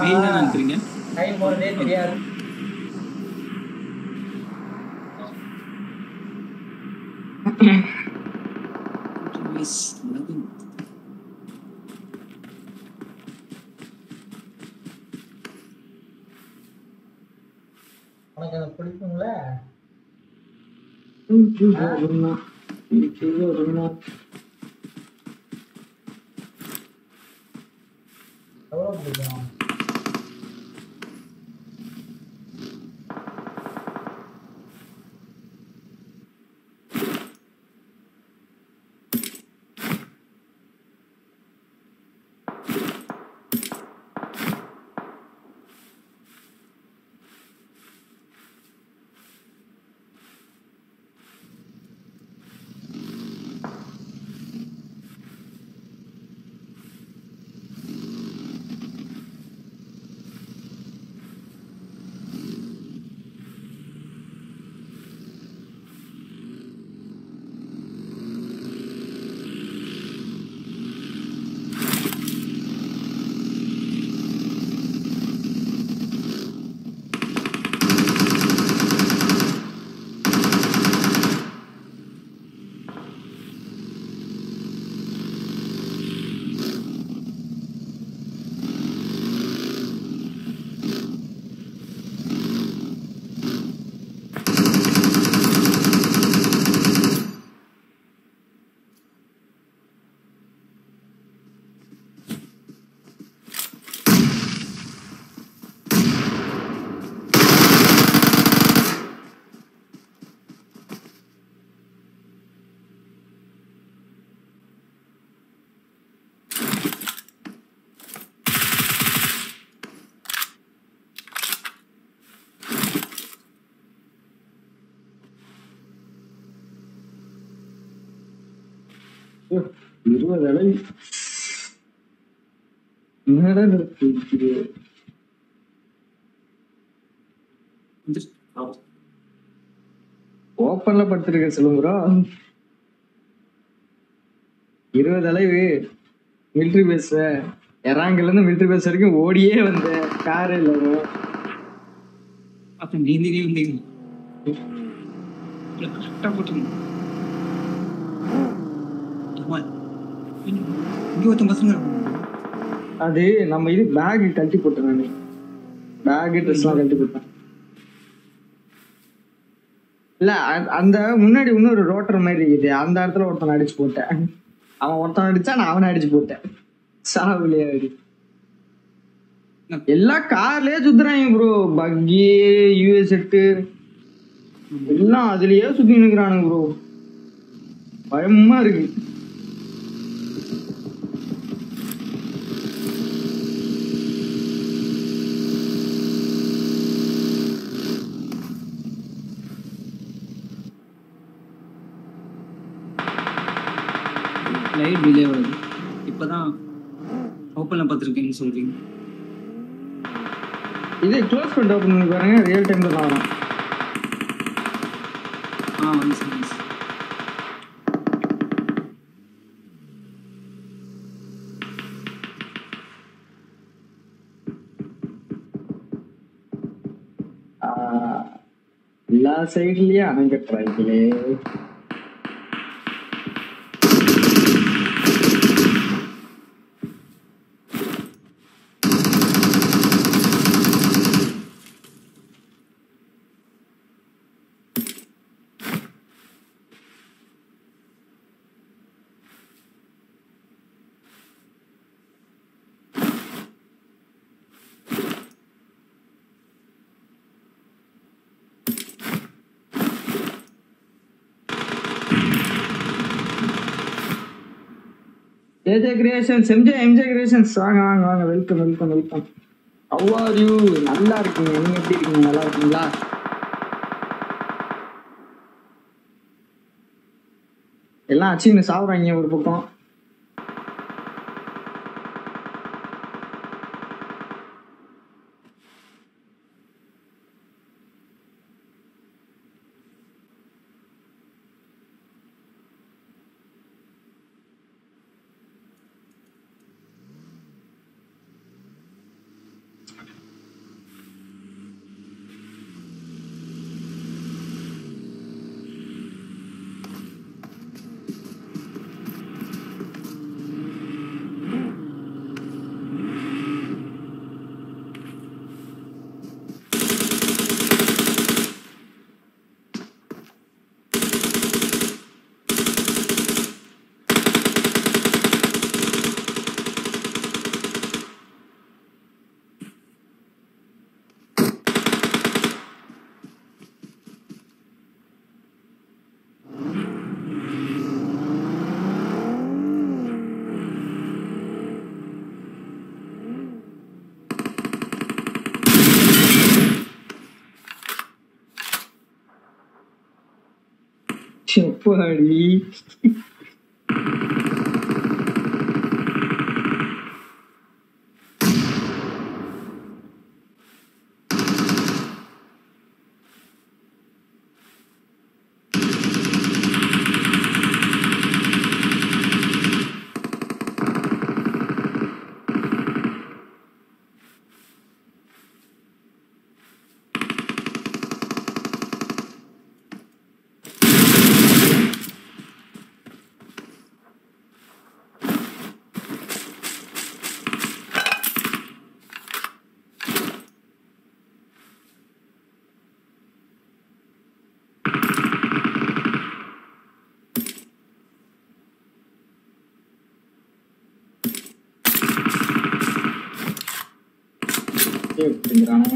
நீங்க என்ன நினைக்கிறீங்க டைம் போறதே தெரியாது உனக்கு அது பிடிக்கும்ல எவ்வளவு பிடிக்கும் இருபது அளவு என்னடா இருக்குது ஓப்பன்ல படுத்திருக்க சொல்லுங்க இருபது அளவு மிலிட்ரி பேஸ் எறாங்கல்ல இருந்து மிலிட்ரி பேஸ் வரைக்கும் ஓடியே வந்தேன் கார் இல்ல அப்ப நீந்தி நீந்தீங்க கரெக்டா போட்டுருங்க ஆமா. இங்க ஒருத்தன் பசங்க இருக்காங்க. அது நம்ம இது பேக் கழட்டி போட்டேன் நானு பேக் ட்ரெஸ் எல்லாம் கழட்டி போட்டேன் இல்ல அ- அந்த முன்னாடி இன்னொரு ரோட்டர் மாதிரி இருக்குது அந்த இடத்துல ஒருத்தன் அடிச்சு போட்டேன் அவன் ஒருத்தன் அடிச்சா நான் அவனை அடிச்சு போட்டேன் சாவுலையே அடி எல்லாம் கார்லயே சுத்துறாங்க ப்ரோ பக்கி யூஎஸ் எட்டு எல்லாம் அதுலயே சுத்தி நிக்கிறானுங்க ப்ரோ பயமா இருக்கு லைட் டிலே வருது இப்பதான் ஓப்பன்ல பார்த்துருக்கீங்கன்னு சொல்றீங்க இது க்ளோஸ் பண்ணிட்டு ஓப்பன் பண்ணி பாருங்க ரியல் டைம்ல தான் வரும் ஆ வந்து சார் வந்து சார். ஆஹ், எல்லா சைட்லயும் அணை கட்டுறாங்களே JJ Creations MJ MJ Creations வாங்க வாங்க வாங்க welcome welcome welcome how are you நல்லா இருக்கீங்க நீங்க எப்படி இருக்கீங்க நல்லா இருக்கீங்களா எல்லாம் அச்சின்னு சாப்பிட்றாங்க ஒரு பக்கம் செப்பாடி எப்படிங்கிறானே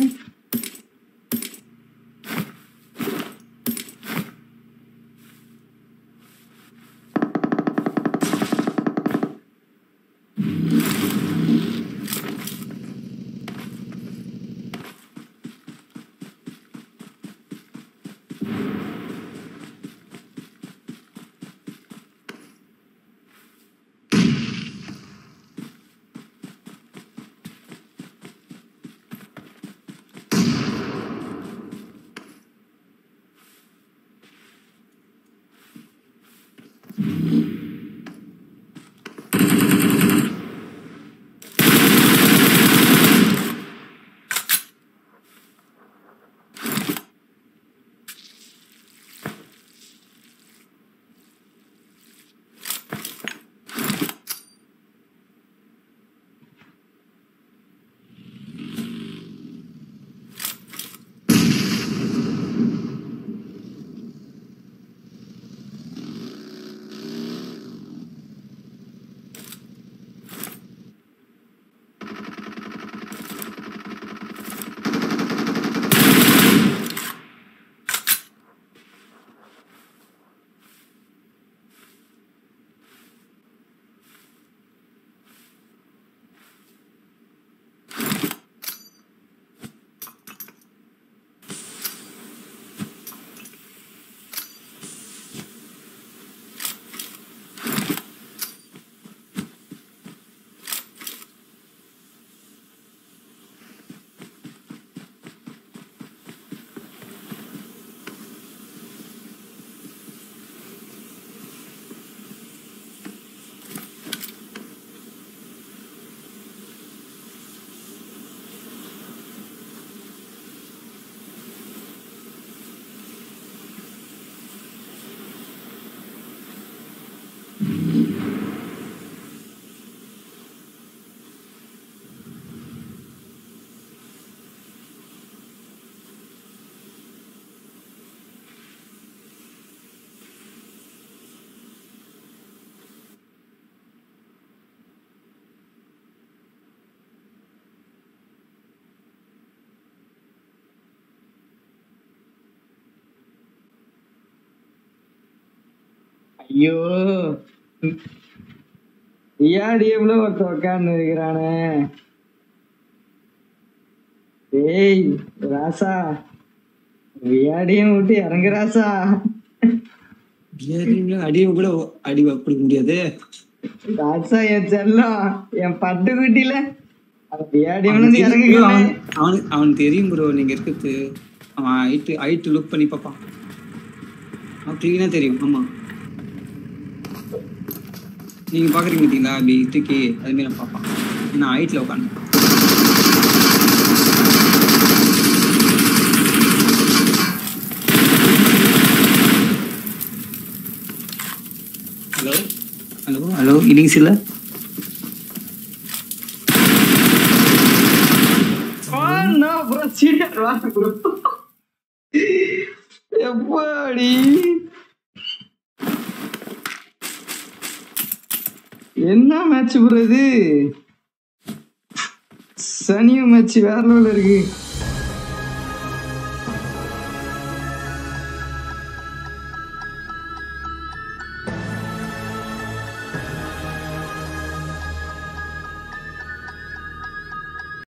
ஐயோ ஏடிஎம்ல ஒருத்த உட்கார்ந்து இருக்கிறானே ஏய் ராசா வியாடியம் விட்டு இறங்கு ராசா அடியை கூட அடி கொடுக்க முடியாது ராசா என் செல்லம் என் பட்டு குட்டில அந்த வியாடியம்ல இருந்து இறங்கு அவன் அவனுக்கு அவனுக்கு தெரியும் ப்ரோ நீங்க இருக்கிறது அவன் ஹைட்டு ஹைட்டு லுக் பண்ணி பார்ப்பான் அவன் கிளீனா தெரியும் ஆமா நீங்க பாக்குறீங்க பார்த்தீங்களா அப்படி தூக்கி அது மாதிரி நான் பார்ப்பான் நான் ஹைட்ல உட்காந்து ஹலோ ஹலோ ஹலோ இன்னிங்ஸ் இல்லை no, bro, சீரியஸ் வா bro. எப்பாடி என்ன மேட்ச் ப்ரோ இது சனியும் மேட்ச் வேற லெவலில் இருக்கு